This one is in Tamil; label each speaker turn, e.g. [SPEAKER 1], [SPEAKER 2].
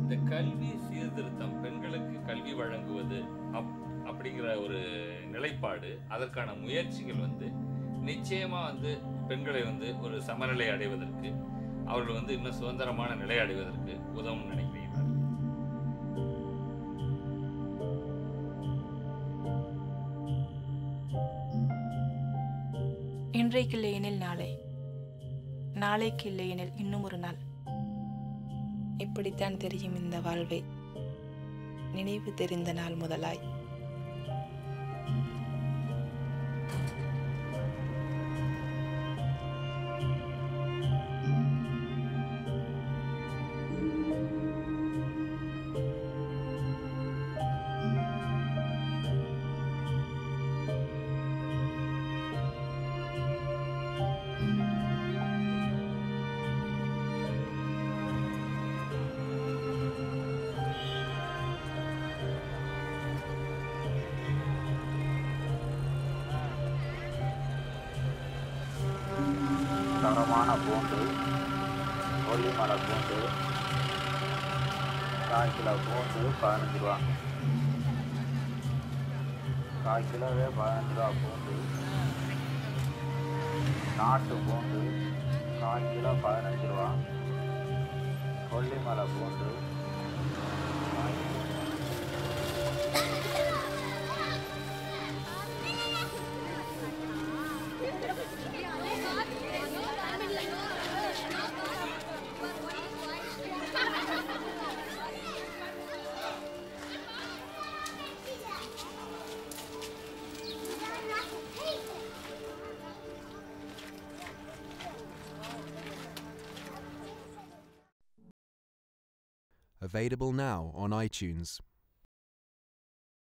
[SPEAKER 1] இந்த கல்வி சீர்திருத்தம் பெண்களுக்கு கல்வி வழங்குவது அப் அப்படிங்கிற ஒரு நிலைப்பாடு அதற்கான முயற்சிகள் வந்து நிச்சயமா வந்து பெண்களை வந்து ஒரு சமநிலை அடைவதற்கு அவர்கள் வந்து இன்னும் சுதந்திரமான நிலை அடைவதற்கு உதவும் நினைக்கிறேன் நான்.
[SPEAKER 2] இன்றைக்கு இல்லையெனில் நாளை நாளைக்கு இல்லையெனில் இன்னும் ஒரு நாள் இப்படித்தான் தெரியும் இந்த வாழ்வை நினைவு தெரிந்த நாள் முதலாய்
[SPEAKER 3] தரமான பூண்டு கொல்லிமலை பூண்டு கால் கிலோ பூண்டு பதினஞ்சு ரூபா கால் கிலோவே பதினஞ்சு ரூபா பூண்டு நாட்டு பூண்டு கால் கிலோ பதினஞ்சு ரூபா கொல்லிமலை பூண்டு கால் kilo
[SPEAKER 4] Available now on iTunes.